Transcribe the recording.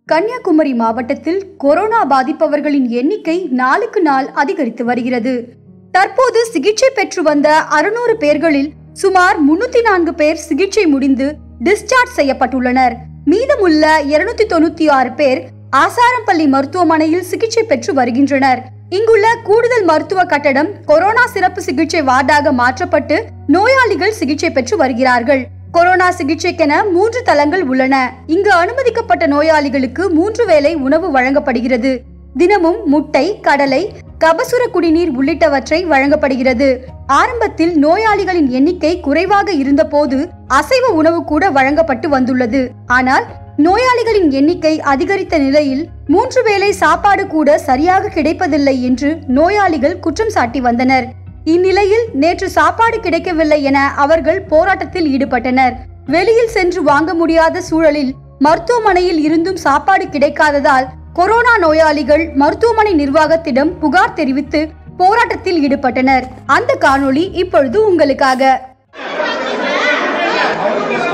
கன்னியாகுமரி மாவட்டத்தில் கொரோனா பாதிப்பவர்களின் எண்ணிக்கை நாளுக்கு நாள் அதிகரித்து வருகிறது தற்போது சிகிச்சை பெற்று வந்த அறுநூறு பேர்களில் சுமார் முன்னூத்தி நான்கு பேர் சிகிச்சை முடிந்து டிஸ்சார்ஜ் செய்யப்பட்டுள்ளனர் மீதமுள்ள இருநூத்தி தொண்ணூத்தி ஆறு பேர் ஆசாரம்பள்ளி மருத்துவமனையில் சிகிச்சை பெற்று வருகின்றனர் இங்குள்ள கூடுதல் மருத்துவ கட்டடம் கொரோனா சிறப்பு சிகிச்சை வார்டாக மாற்றப்பட்டு நோயாளிகள் சிகிச்சை பெற்று வருகிறார்கள் கொரோனா சிகிச்சைக்கென மூன்று தளங்கள் உள்ளன இங்கு அனுமதிக்கப்பட்ட நோயாளிகளுக்கு மூன்று வேளை உணவு வழங்கப்படுகிறது தினமும் முட்டை கடலை கபசுர குடிநீர் உள்ளிட்டவற்றை வழங்கப்படுகிறது ஆரம்பத்தில் நோயாளிகளின் எண்ணிக்கை குறைவாக இருந்தபோது அசைவ உணவு கூட வழங்கப்பட்டு வந்துள்ளது ஆனால் நோயாளிகளின் எண்ணிக்கை அதிகரித்த நிலையில் மூன்று வேளை சாப்பாடு கூட சரியாக கிடைப்பதில்லை என்று நோயாளிகள் குற்றம் சாட்டி வந்தனர் இந்நிலையில் நேற்று சாப்பாடு கிடைக்கவில்லை என அவர்கள் போராட்டத்தில் ஈடுபட்டனர் வெளியில் சென்று வாங்க முடியாத சூழலில் மருத்துவமனையில் இருந்தும் சாப்பாடு கிடைக்காததால் கொரோனா நோயாளிகள் மருத்துவமனை நிர்வாகத்திடம் புகார் தெரிவித்து போராட்டத்தில் ஈடுபட்டனர் அந்த காணொளி இப்பொழுது உங்களுக்காக